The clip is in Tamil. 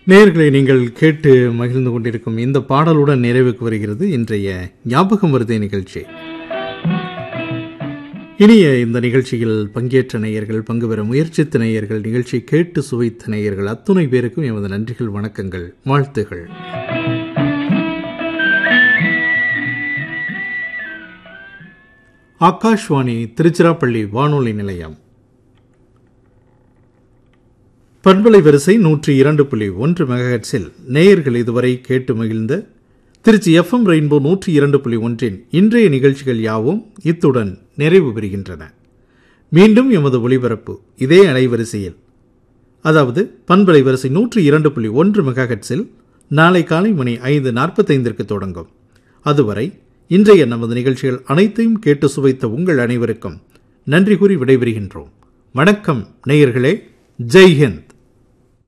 நேயர்களை நீங்கள் கேட்டு மகிழ்ந்து கொண்டிருக்கும் இந்த பாடலுடன் நிறைவுக்கு வருகிறது இன்றைய ஞாபகம் வருதே நிகழ்ச்சி இனிய இந்த நிகழ்ச்சியில் பங்கேற்ற நேயர்கள் பங்கு பெற முயற்சித்த நேயர்கள் நிகழ்ச்சி கேட்டு சுவைத்த நேயர்கள் அத்துணை பேருக்கும் எமது நன்றிகள் வணக்கங்கள் வாழ்த்துகள் ஆகாஷ்வாணி திருச்சிராப்பள்ளி வானொலி நிலையம் பண்பலை வரிசை நூற்றி இரண்டு புள்ளி ஒன்று மெகஹெட்ஸில் நேயர்கள் இதுவரை கேட்டு மகிழ்ந்த திருச்சி எஃப்எம் ரெயின்போ நூற்றி இரண்டு புள்ளி ஒன்றின் இன்றைய நிகழ்ச்சிகள் யாவும் இத்துடன் நிறைவு பெறுகின்றன மீண்டும் எமது ஒளிபரப்பு இதே அலைவரிசையில் அதாவது பண்பலை வரிசை நூற்றி இரண்டு புள்ளி ஒன்று மெகாஹெட்ஸில் நாளை காலை மணி ஐந்து நாற்பத்தைந்திற்கு தொடங்கும் அதுவரை இன்றைய நமது நிகழ்ச்சிகள் அனைத்தையும் கேட்டு சுவைத்த உங்கள் அனைவருக்கும் நன்றி கூறி விடைபெறுகின்றோம் வணக்கம் நேயர்களே ஜெய் ஹிந்த்